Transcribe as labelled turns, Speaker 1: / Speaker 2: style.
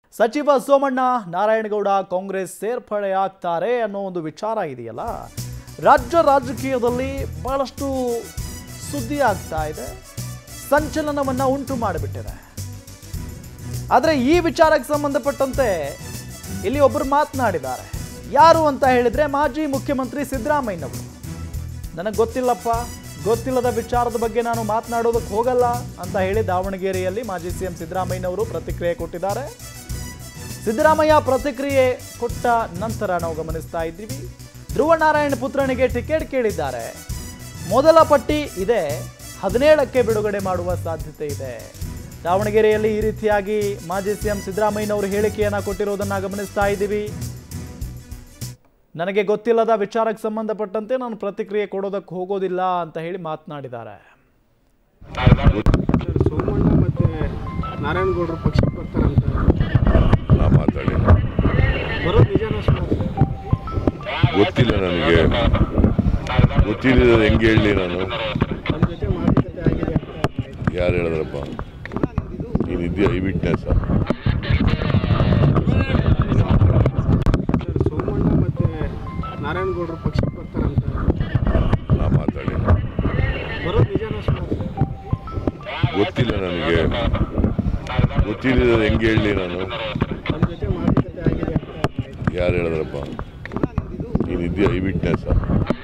Speaker 1: ಸಚಿವ ಸೋಮಣ್ಣ ನಾರಾಯಣಗೌಡ ಕಾಂಗ್ರೆಸ್ ಸೇರ್ಪಡೆಯಾಗ್ತಾರೆ ಅನ್ನೋ ಒಂದು ವಿಚಾರ ಇದೆಯಲ್ಲ ರಾಜ್ಯ ರಾಜಕೀಯದಲ್ಲಿ ಬಹಳಷ್ಟು ಸುದ್ದಿ ಆಗ್ತಾ ಇದೆ ಸಂಚಲನವನ್ನ ಉಂಟು ಮಾಡಿಬಿಟ್ಟಿದೆ ಆದರೆ ಈ ವಿಚಾರಕ್ಕೆ ಸಂಬಂಧಪಟ್ಟಂತೆ ಇಲ್ಲಿ ಒಬ್ಬರು ಮಾತನಾಡಿದ್ದಾರೆ ಯಾರು ಅಂತ ಹೇಳಿದ್ರೆ ಮಾಜಿ ಮುಖ್ಯಮಂತ್ರಿ ಸಿದ್ದರಾಮಯ್ಯನವರು ನನಗೆ ಗೊತ್ತಿಲ್ಲಪ್ಪ ಗೊತ್ತಿಲ್ಲದ ವಿಚಾರದ ಬಗ್ಗೆ ನಾನು ಮಾತನಾಡೋದಕ್ಕೆ ಹೋಗಲ್ಲ ಅಂತ ಹೇಳಿ ದಾವಣಗೆರೆಯಲ್ಲಿ ಮಾಜಿ ಸಿಎಂ ಸಿದ್ದರಾಮಯ್ಯನವರು ಪ್ರತಿಕ್ರಿಯೆ ಕೊಟ್ಟಿದ್ದಾರೆ ಸಿದ್ದರಾಮಯ್ಯ ಪ್ರತಿಕ್ರಿಯೆ ಕೊಟ್ಟ ನಂತರ ನಾವು ಗಮನಿಸ್ತಾ ಇದ್ದೀವಿ ಧ್ರುವನಾರಾಯಣ ಪುತ್ರನಿಗೆ ಟಿಕೆಟ್ ಕೇಳಿದ್ದಾರೆ ಮೊದಲ ಪಟ್ಟಿ ಇದೆ ಹದಿನೇಳಕ್ಕೆ ಬಿಡುಗಡೆ ಮಾಡುವ ಸಾಧ್ಯತೆ ಇದೆ ದಾವಣಗೆರೆಯಲ್ಲಿ ಈ ರೀತಿಯಾಗಿ ಮಾಜಿ ಸಿಎಂ ಸಿದ್ದರಾಮಯ್ಯನವರು ಹೇಳಿಕೆಯನ್ನ ಕೊಟ್ಟಿರೋದನ್ನ ಗಮನಿಸ್ತಾ ಇದ್ದೀವಿ ನನಗೆ ಗೊತ್ತಿಲ್ಲದ ವಿಚಾರಕ್ಕೆ ಸಂಬಂಧಪಟ್ಟಂತೆ ನಾನು ಪ್ರತಿಕ್ರಿಯೆ ಕೊಡೋದಕ್ಕೆ ಹೋಗೋದಿಲ್ಲ ಅಂತ ಹೇಳಿ ಮಾತನಾಡಿದ್ದಾರೆ
Speaker 2: ಸರ್ ಸೋಮಣ್ಣ ಮತ್ತು ನಾರಾಯಣಗೌಡರು ಪಕ್ಷಕ್ಕೆ ಬರ್ತಾರಂತ
Speaker 3: ನಾ ಮಾತಾಡಿಲ್ಲ
Speaker 2: ಬರೋದು ನಿಜಾನ ಸುಳ್ಳ
Speaker 3: ಗೊತ್ತಿಲ್ಲ ನನಗೆ ಗೊತ್ತಿಲ್ಲದ ಹೆಂಗೆ ಹೇಳಲಿ ನಾನು
Speaker 2: ನಮ್ಮ ಜೊತೆ ಮಾತುಕತೆ ಆಗಿದೆ ಅಂತ
Speaker 3: ಯಾರು ಹೇಳಿದ್ರಪ್ಪ ನೀನು ಇದೆಯಾ ಐ ವಿಟ್ನೆಸ್
Speaker 2: ಸರ್ ಸೋಮಣ್ಣ ಮತ್ತು ನಾರಾಯಣಗೌಡರು ಪಕ್ಷಕ್ಕೆ ಬರ್ತಾರಂತ
Speaker 3: ನಾ ಮಾತಾಡಿಲ್ಲ
Speaker 2: ಬರೋದು ನಿಜಾನ ಸುಳ್ಳ
Speaker 3: ಗೊತ್ತಿಲ್ಲ ನನಗೆ ಗೊತ್ತಿಲ್ಲದ ಹೆಂಗೆ ಹೇಳಲಿ ನಾನು
Speaker 2: ನಮ್ಮ ಜೊತೆ ಮಾತುಕತೆ ಆಗಿದೆ ಅಂತ
Speaker 3: ಯಾರು ಹೇಳಿದ್ರಪ್ಪ ನೀನು ಇದೆಯಾ ಐ ವಿಟ್ನೆಸ್